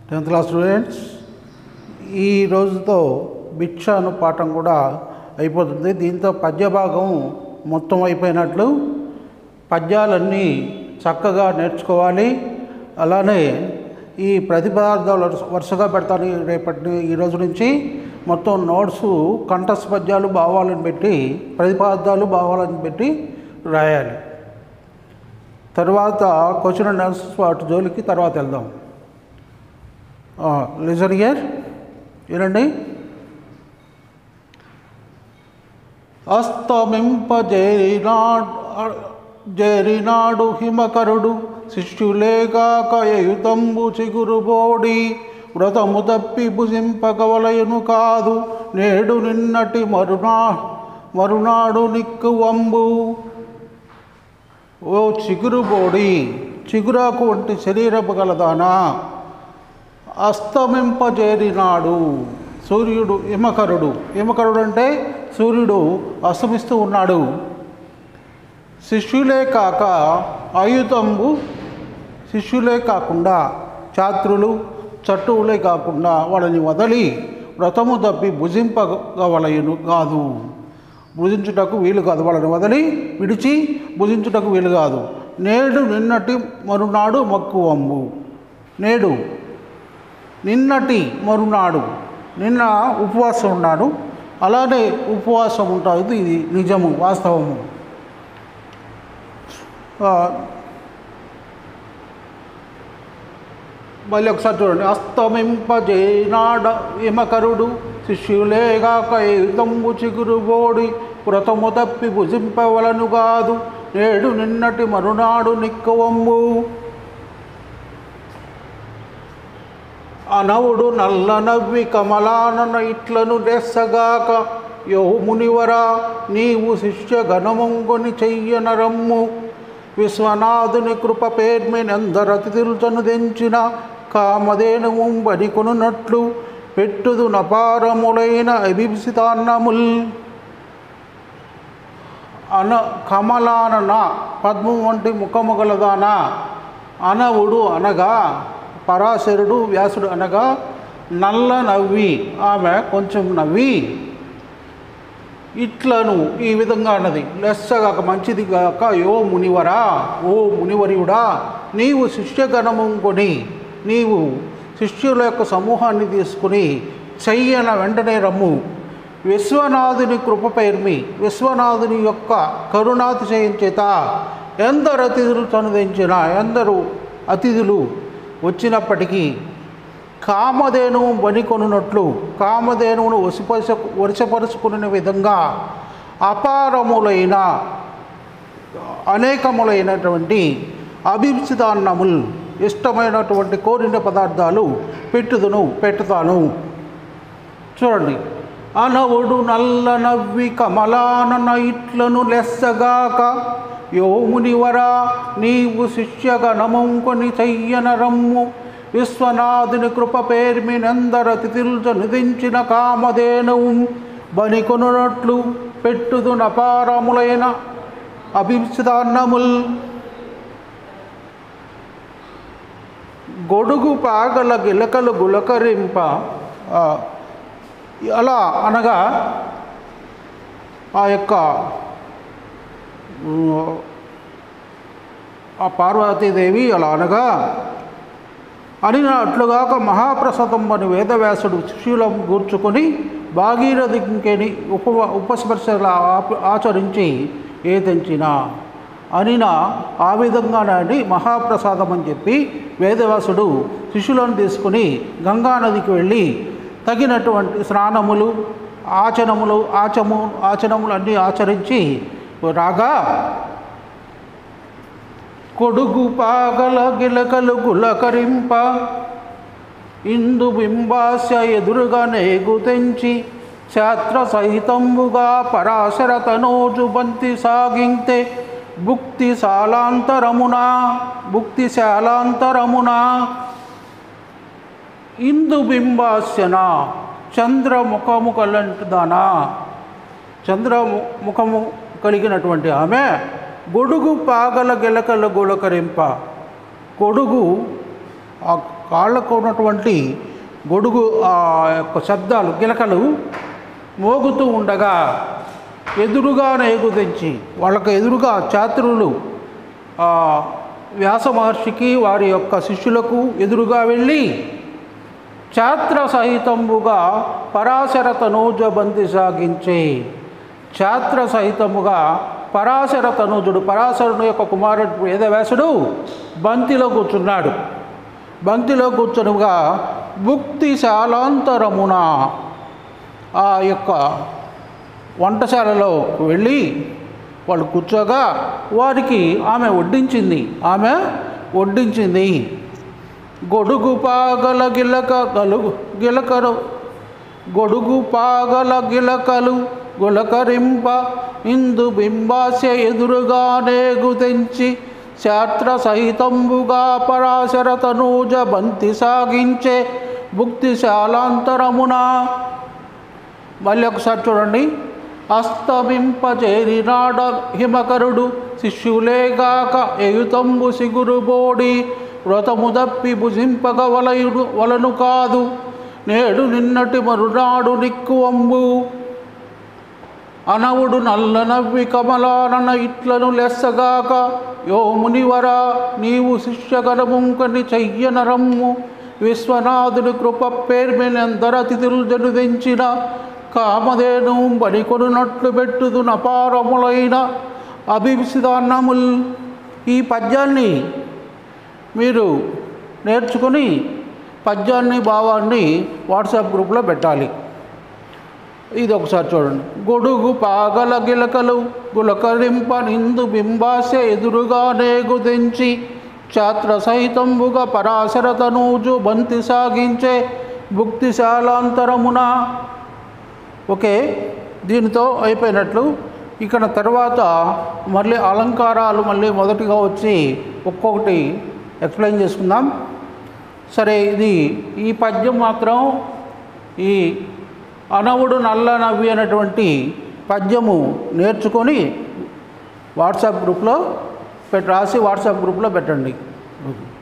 tenth class students ఈ రోజుతో భిక్ష అను పాఠం కూడా అయిపోతుంది దీంతో పద్య భాగం మొత్తం అయిపోయినట్లు పద్యాలన్నీ చక్కగా నేర్చుకోవాలి అలానే ఈ ప్రతిపదార్థాలు వరుస- వరుసగా పెడతాను ఈ రేపటి ఈ రోజు నుంచి మొత్తం నోట్స్ కంఠస్థ పద్యాలు భావాలను పెట్టి ప్రతిపదార్థాలు భావాలను పెట్టి రాయాలి తర్వాత క్వశ్చన్ అండ్ ఆన్సర్స్ వాటి జోలికి తర్వాత వెళ్దాం లిజన్ ఇయర్ వినండి అస్తమింపజేరినాడు జేరినాడు హిమకరుడు శిష్యులేగాక ఎయుతంబు చిగురుబోడి వ్రతము తప్పి భుజింపగవలయును కాదు నేడు నిన్నటి మరునా మరునాడు నిక్కువంబు ఓ చిగురుబోడి చిగురాకు వంటి శరీరపు గలదానా అస్తమింపజేరినాడు సూర్యుడు హిమకరుడు హిమకరుడు అంటే సూర్యుడు అస్తమిస్తూ ఉన్నాడు శిష్యులే కాక ఆయుధంబు శిష్యులే కాకుండా ఛాత్రులు చట్టువులే కాకుండా వాళ్ళని వదలి వ్రతము తప్పి భుజింపగవలయును కాదు భుజించుటకు వీలు కాదు వాళ్ళని వదిలి విడిచి భుజించుటకు వీలు కాదు నేడు నిన్నటి మరునాడు మక్కువంబు నేడు నిన్నటి మరునాడు నిన్న ఉపవాసం ఉన్నాడు అలానే ఉపవాసం ఉంటుంది ఇది నిజము వాస్తవము ఆ, మళ్ళీ ఒకసారి చూడండి అస్తమింపజేనాడ హిమకరుడు శిష్యులేగాక యుద్ధంబు చిగురు బోడి వ్రతము తప్పి భుజింపవలను కాదు నేడు నిన్నటి మరునాడు నిక్కవంబు అనవుడు నల్ల నవ్వి కమలానన ఇట్లను దెస్సగాక యో మునివరా నీవు శిష్య ఘనమంగుని చెయ్యనరమ్ము విశ్వనాథుని కృప పేర్మినందరతిథులను తెంచిన కామధేనువు బడికొనున్నట్లు పెట్టుదు నపారములైన అభిప్సితాన్నముల్ అన కమలానన పద్మం వంటి ముఖము గలదానా అనవుడు అనగా పరాశరుడు వ్యాసుడు అనగా నల్ల నవ్వి ఆమె కొంచెం నవ్వి ఇట్లను ఈ విధంగా అన్నది లెస్సగాక మంచిది గాక యో మునివరా ఓ మునివరియుడా నీవు శిష్యగణము కొని నీవు శిష్యుల యొక్క సమూహాన్ని తీసుకుని చెయ్యన వెంటనే రమ్ము విశ్వనాథుని కృప పేర్మి విశ్వనాథుని యొక్క కరుణాతిశయం చేత ఎందరు అతిథులు తనుదించిన ఎందరు అతిథులు వచ్చినప్పటికీ కామధేనువు బనికొనున్నట్లు కామధేనువును వసిపరచ వరుసపరుచుకునే విధంగా అపారములైన అనేకములైనటువంటి అభిప్సితాన్నములు ఇష్టమైనటువంటి కోరిన పదార్థాలు పెట్టుదును పెట్టుతాను చూడండి అనవుడు నల్ల నవ్వి కమలానన ఇట్లను లెస్సగాక యోమునివరా నీవు శిష్యగణముంకొని చెయ్యన రమ్ము విశ్వనాథుని కృప పేర్మినందర తిథులు నిధించిన కామధేనువు బనికొనున్నట్లు పెట్టుదు నపారములైన అభిప్సితాన్నముల్ గొడుగు పాగల గిలకలు గులకరింప ఆ, అలా అనగా ఆ యొక్క ఉమ్, ఆ పార్వతీదేవి అలా అనగా అనినట్లుగాక మహాప్రసాదం అని వేదవ్యాసుడు శిష్యులం గూర్చుకొని భాగీరథింకేని ఉప ఉపస్పర్శల ఆప- ఆచరించి ఏదంచిన అనిన ఆ విధంగానే మహాప్రసాదం అని చెప్పి వేదవ్యాసుడు శిష్యులను తీసుకుని గంగానదికి వెళ్ళి తగినటువంటి స్నానములు ఆచనములు ఆచము ఆచనములు అన్నీ ఆచరించి రాగా కొడుగు పాగల గిలకలు గులకరింప ఇందు బింబాస్య ఎదురుగా నేగు తెంచి ఛాత్ర సహితంబుగా పరాశర తనోజు బంతి సాగింతే భుక్తి శాలాంతరమున భుక్తి శాలాంతరమున ఇందు బింబాస్యన చంద్రముఖము కలంటిదానా చంద్రముఖము కలిగినటువంటి ఆమె గొడుగు పాగల గెలకల గులకరింప గొడుగు ఆ కాళ్ళకు ఉన్నటువంటి గొడుగు ఆ యొక్క శబ్దాలు గిలకలు మోగుతూ ఉండగా ఎదురుగా ఎగుదించి వాళ్ళకు ఎదురుగా చాతురులు ఆ వ్యాస మహర్షికి వారి యొక్క శిష్యులకు ఎదురుగా వెళ్ళి ఛాత్ర సహితముగా పరాశర తనూజ బంతి సాగించే ఛాత్ర సహితముగా పరాశర తనూజుడు పరాశరుని యొక్క కుమారుడు వేదవ్యాసుడు బంతిలో కూర్చున్నాడు బంతిలో కూర్చునుగా భుక్తి శాలాంతరమున ఆ యొక్క వంటశాలలో వెళ్ళి వాళ్ళు కూర్చోగా వారికి ఆమె వడ్డించింది ఆమె వడ్డించింది గొడుగు పాగల గిలక గలుగు గిలకరు గొడుగు పాగల గిలకలు గులకరింప ఇందు బింబాస్య ఎదురుగానే గుదెంచి శాస్త్ర సహితంబుగా పరాశర తనూజ బంతి సాగించే భుక్తిశాలాంతరమున మళ్ళీ ఒకసారి చూడండి అస్తమింపచేరినాడ హిమకరుడు శిష్యులేగాక ఎయుతంబు సిగురు బోడి వ్రతము దప్పి భుజింపగ వలయుడు వలను కాదు నేడు నిన్నటి మరునాడు నిక్కువంబు అనవుడు నల్ల నవ్వి కమలానన ఇట్లను లెస్సగాక యో మునివర నీవు శిష్యగణముంకని చెయ్యనరమ్ము విశ్వనాథుడి కృప పేర్మినందర తిథులు జనుదించిన కామధేను బడికొనున్నట్లు పెట్టుదు నపారములైన అభిసిదాన్నముల్ ఈ పద్యాన్ని మీరు నేర్చుకుని పద్యాన్ని భావాన్ని వాట్సాప్ గ్రూప్లో పెట్టాలి ఇది ఒకసారి చూడండి గొడుగు పాగల గిలకలు గులకరింప నిందు బింబాస్య ఎదురుగానే గుదించి ఛాత్ర సహితంబుగా పరాశర తనూజు బంతి సాగించే భుక్తిశాలాంతరమున ఓకే దీనితో అయిపోయినట్లు ఇక్కడ తర్వాత మళ్ళీ అలంకారాలు మళ్ళీ మొదటిగా వచ్చి ఒక్కొక్కటి ఎక్స్ప్లెయిన్ చేసుకుందాం సరే ఇది ఈ పద్యం మాత్రం ఈ అనవుడు నల్ల నవ్వి అనేటువంటి పద్యము నేర్చుకొని వాట్సాప్ గ్రూప్లో పెట్టి రాసి వాట్సాప్ గ్రూప్లో పెట్టండి ఓకే